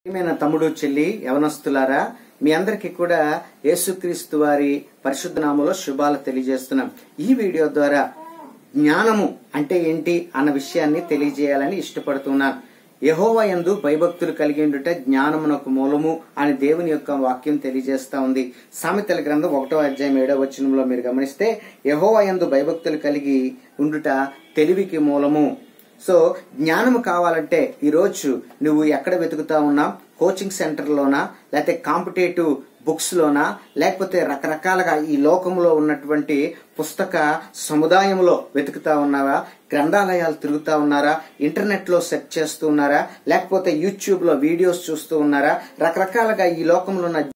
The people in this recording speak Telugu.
ప్రియమైన తమ్ముడు చెల్లి యవనస్తులారా మీ అందరికీ కూడా యేసుక్రీస్తు వారి పరిశుద్ధ నామములో శుభాలు తెలియజేస్తున్నాం ఈ వీడియో ద్వారా జ్ఞానము అంటే ఏంటి అన్న విషయాన్ని తెలియజేయాలని ఇష్టపడుతున్నాను యహోవ యందు భయభక్తులు కలిగి ఉండుట జ్ఞానమునకు మూలము అని దేవుని యొక్క వాక్యం తెలియజేస్తా ఉంది సామెతల గ్రంథం ఒకటో అధ్యాయం ఏడో వచనంలో మీరు గమనిస్తే యహోవ యందు భయభక్తులు కలిగి ఉండుట తెలివికి మూలము సో జ్ఞానము కావాలంటే ఈరోజు నువ్వు ఎక్కడ వెతుకుతా ఉన్నావు కోచింగ్ సెంటర్లోనా లేకపోతే కాంపిటేటివ్ బుక్స్ లోనా లేకపోతే రకరకాలుగా ఈ లోకంలో ఉన్నటువంటి పుస్తక సముదాయంలో వెతుకుతా ఉన్నావా గ్రంథాలయాలు తిరుగుతా ఉన్నారా ఇంటర్నెట్ లో సెర్చ్ చేస్తూ ఉన్నారా లేకపోతే యూట్యూబ్ లో వీడియోస్ చూస్తూ ఉన్నారా రకరకాలుగా ఈ లోకంలో ఉన్న